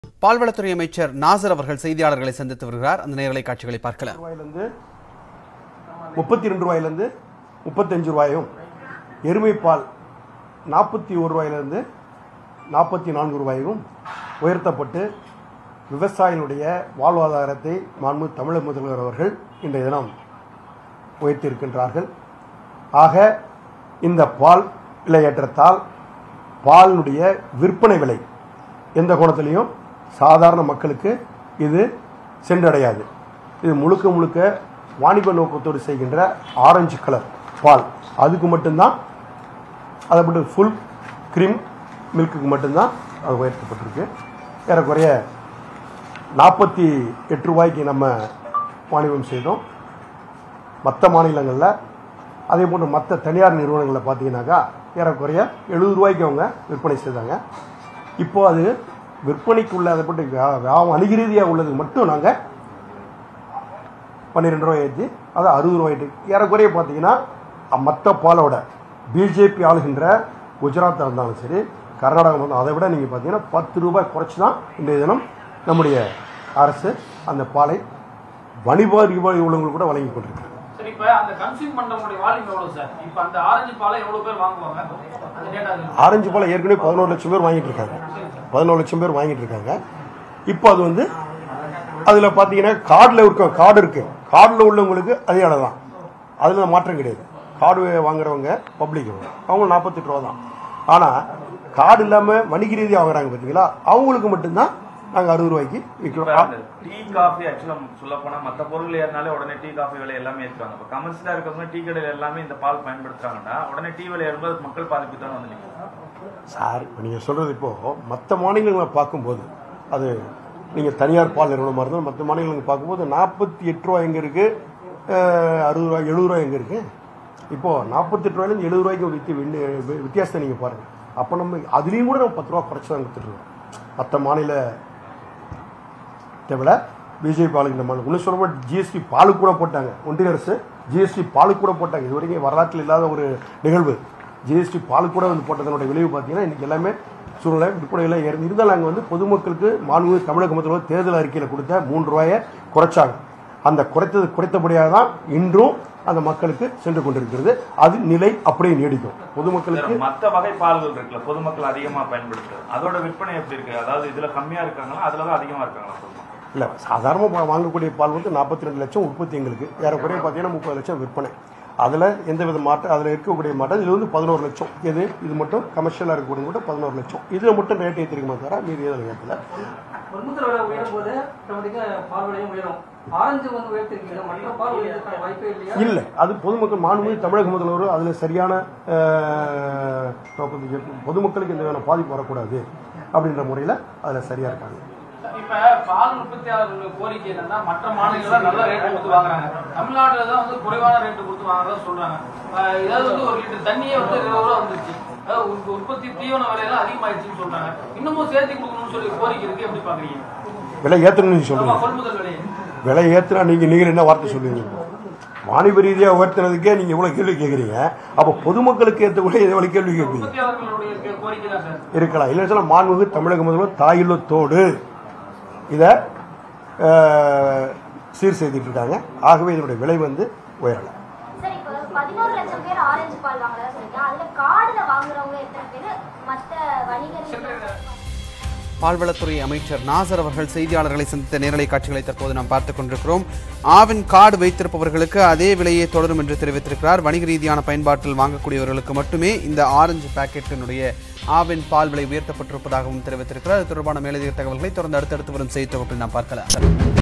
பால்வளத்துறை அமைச்சர் நாசர் அவர்கள் செய்தியாளர்களை சந்தித்து வருகிறார் அந்த நேரலை காட்சிகளை பார்க்கலாம் ரூபாயிலிருந்து முப்பத்தி ரெண்டு ரூபாயிலிருந்து முப்பத்தஞ்சு ரூபாயும் எருமைப்பால் நாற்பத்தி ஒரு ரூபாயிலிருந்து நாற்பத்தி நான்கு ரூபாயும் உயர்த்தப்பட்டு விவசாயிகளுடைய வாழ்வாதாரத்தை மாண்பு தமிழக முதல்வர் அவர்கள் இன்றைய தினம் உயர்த்தியிருக்கின்றார்கள் ஆக இந்த பால் விலையேற்றத்தால் பாலினுடைய விற்பனை விலை எந்த கோணத்திலையும் சாதாரண மக்களுக்கு இது சென்றடையாது இது முழுக்க முழுக்க வாணிப நோக்கத்தோடு செய்கின்ற ஆரஞ்சு கலர் பால் அதுக்கு மட்டும்தான் அதை மட்டும் ஃபுல் க்ரீம் மில்க்குக்கு மட்டும்தான் அது உயர்த்தப்பட்டிருக்கு ஏறக்குறைய நாற்பத்தி எட்டு ரூபாய்க்கு நம்ம வாணிபம் செய்தோம் மற்ற மாநிலங்களில் அதே போன்று மற்ற தனியார் நிறுவனங்களில் பார்த்தீங்கன்னாக்கா ஏறக்குறைய எழுபது ரூபாய்க்கு அவங்க விற்பனை செய்தாங்க இப்போ அது விற்பனைக்கு உள்ள அதை பற்றி வியா- வியா- வணிக ரீதியாக உள்ளதுக்கு மட்டும் நாங்கள் பன்னிரெண்டு ரூபாய் ஏற்றி அது அறுபது ரூபாய்ட்டு ஏறக்குறைய பார்த்தீங்கன்னா மற்ற பாலோட பிஜேபி ஆளுகின்ற குஜராத்தாக இருந்தாலும் சரி கர்நாடகம் இருந்தாலும் அதை விட நீங்கள் பார்த்தீங்கன்னா பத்து ரூபாய் குறைச்சி தான் இன்றைய தினம் நம்முடைய அரசு அந்த பாலை வணிக ரீதியாக உள்ளவங்களுக்கு கூட வழங்கி கொண்டிருக்கிறது சரி இப்ப அந்த கன்சியூம் பண்றவங்களுடைய வால்யூம் எவ்வளவு சார் இப்ப அந்த ஆரஞ்சு பாலை எவ்வளவு பேர் வாங்குவாங்க அந்த டேட்டா ஆரஞ்சு பழம் ஏற்கனவே பதினோரு லட்சம் பேர் வாங்கிட்டு இருக்காங்க பதினோரு லட்சம் பேர் வாங்கிட்டு இருக்காங்க இப்போ அது வந்து அதில் பார்த்தீங்கன்னா கார்டில் இருக்க கார்டு இருக்கு கார்டில் உள்ளவங்களுக்கு அதே அளவு தான் அதில் மாற்றம் கிடையாது கார்டு வாங்குறவங்க பப்ளிக் அவங்க நாற்பத்தெட்டு ரூபா தான் ஆனால் கார்டு இல்லாமல் வணிக ரீதியாக வாங்குறாங்க பார்த்தீங்களா அவங்களுக்கு மட்டும்தான் நாங்கள் அறுபது ரூபாய்க்கு விற்கிறோம் டீ காஃபி ஆக்சுவலா சொல்ல போனா மத்த பொருள் ஏறினாலே உடனே டீ காஃபி விலை எல்லாமே ஏற்றுவாங்க இப்போ கமர்ஷியலா இருக்கவங்க டீ கடையில் எல்லாமே இந்த பால் பயன்படுத்துறாங்கன்னா உடனே டீ விலை ஏறும்போது மக்கள் பாதிப்பு தான் வந்து நிற்கும் சார் இப்போ நீங்கள் சொல்கிறது இப்போது மற்ற மாநிலங்களை பார்க்கும்போது அது நீங்கள் தனியார் பால் நிறுவனமாக இருந்தாலும் மற்ற மாநிலங்களை பார்க்கும்போது நாற்பத்தி எட்டு ரூபா எங்கே இருக்குது அறுபது ரூபா எழுபது ரூபா எங்கே இருக்குது இப்போது நாற்பத்தெட்டு ரூபாயிலேருந்து எழுபது ரூபாய்க்கு வித்தி விண்ணு- வித்தியாசத்தை நீங்கள் பாருங்கள் அப்போ நம்ம அதுலேயும் கூட நம்ம பத்து ரூபா குறைச்சி தான் கொடுத்துட்ருக்கோம் மற்ற மாநில விட பிஜேபி ஆளுகின்ற மாநிலம் இன்னும் சொல்ல ஜிஎஸ்டி பாலுக்கு கூட போட்டாங்க ஒன்றிய அரசு ஜிஎஸ்டி பாலுக்கு கூட போட்டாங்க இது வரைக்கும் வரலாற்றில் இல்லாத ஒரு நிகழ்வு ஜிஎஸ்டி பாலுக்கு கூட வந்து போட்டதனுடைய விளைவு பார்த்தீங்கன்னா இன்னைக்கு எல்லாமே சூழ்நிலை விற்பனையில் ஏறி இருந்தாலும் நாங்கள் வந்து பொதுமக்களுக்கு மாண்பு தமிழக முதல்வர் தேர்தல் அறிக்கையில் கொடுத்த மூன்று ரூபாயை குறைச்சாங்க அந்த குறைத்தது குறைத்தபடியாக தான் இன்றும் அந்த மக்களுக்கு சென்று கொண்டிருக்கிறது அது நிலை அப்படியே நீடிக்கும் பொதுமக்களுக்கு மத்த வகை பால்கள் இருக்குல்ல பொதுமக்கள் அதிகமா பயன்படுத்துறது அதோட விற்பனை எப்படி இருக்கு அதாவது இதுல கம்மியா இருக்காங்களா அதுல தான் அதிகமா இருக்காங்களா பொதுமக்கள் இல்லை சாதாரணமாக வாங்கக்கூடிய பால் வந்து நாற்பத்தி ரெண்டு லட்சம் உற்பத்தி எங்களுக்கு ஏறக்குறைய பார்த்தீங்கன்னா முப்பது லட்சம் விற்பனை அதில் எந்த வித மாற்றம் அதில் இருக்கக்கூடிய மாற்றம் இது வந்து பதினோரு லட்சம் எது இது மட்டும் கமர்ஷியலாக இருக்கக்கூடிய மட்டும் பதினோரு லட்சம் இதில் மட்டும் ரேட் ஏற்றிருக்குமா தவிர மீதி எதுவும் ஏற்றல கொள்முதல் விலை உயரும் போது ஆட்டோமேட்டிக்கா பால் விலையும் உயரும் ஆரஞ்சு வந்து உயர்த்திருக்கீங்க மற்ற பால் உயர்த்துக்கான வாய்ப்பே இல்லையா இல்லை அது பொதுமக்கள் மாண்பு தமிழக முதல்வர் அதில் சரியான அஹ், நோக்கத்தை பொதுமக்களுக்கு எந்த விதமான பாதிப்பு வரக்கூடாது அப்படின்ற முறையில் அதில் சரியாக இருக்காங்க இப்ப பால் உற்பத்தியாளர்கள் கோரிக்கை என்னன்னா மற்ற மாநிலங்கள்ல நல்ல ரேட் கொடுத்து வாங்குறாங்க தமிழ்நாட்டுல தான் வந்து குறைவான ரேட் கொடுத்து வாங்குறதா சொல்றாங்க அஹ் இதாவது வந்து ஒரு லிட்டர் தண்ணியே வந்து இருபது ரூபா வந்துருச்சு அதாவது உங்க உற்பத்தி தீவன விலையெல்லாம் அதிகமாயிடுச்சுன்னு சொல்றாங்க இன்னமும் சேர்த்து கொடுக்கணும்னு சொல்லி கோரிக்கை இருக்கு எப்படி பாக்குறீங்க விலை ஏற்றணும்னு ஆமா சொல்லுங்கள் கொள்முதல் விலையை விலை ஏற்றுனா நீங்கள் நீங்கள் என்ன வார்த்தை சொல்லுவீங்க வாணிப ரீதியாக உயர்த்தினதுக்கே நீங்கள் இவ்வளோ கேள்வி கேட்குறீங்க அப்போ பொதுமக்களுக்கு ஏற்றக்கூடிய எவ்வளோ கேள்வி கேட்பீங்க உற்பத்தியாளர்களுடைய கே- கோரிக்கை தான் சார் இருக்கலாம் இல்லைன்னு சொன்னால் மாண்புமிகு தமிழக முதல்வர் தாயுள்ளத்தோடு இதை அஹ், சீர் செய்துட்டு இருக்காங்க ஆகவே இதனுடைய விலை வந்து உயரலாம் சரி இப்போ பதினோரு லட்சம் பேர் ஆரஞ்சு பால் வாங்குறதா சொல்லிட்டு அதுல கார்டுல வாங்குறவங்க எத்தனை பேர் மத்த வணிக ரீதியா பால்வளத்துறை அமைச்சர் நாசர் அவர்கள் செய்தியாளர்களை சந்தித்த நேரலை காட்சிகளை தற்போது நாம் பார்த்துக் கொண்டிருக்கிறோம் ஆவின் கார்டு வைத்திருப்பவர்களுக்கு அதே விலையே தொடரும் என்று தெரிவித்திருக்கிறார் வணிக ரீதியான பயன்பாட்டில் வாங்கக்கூடியவர்களுக்கு மட்டுமே இந்த ஆரஞ்சு பாக்கெட்டினுடைய ஆவின் பால் விலை உயர்த்தப்பட்டிருப்பதாகவும் தெரிவித்திருக்கிறார் இது தொடர்பான மேலதிக தகவல்களை தொடர்ந்து அடுத்தடுத்து வரும் செய்தி தொகுப்பில் நாம் பார்க்கலாம்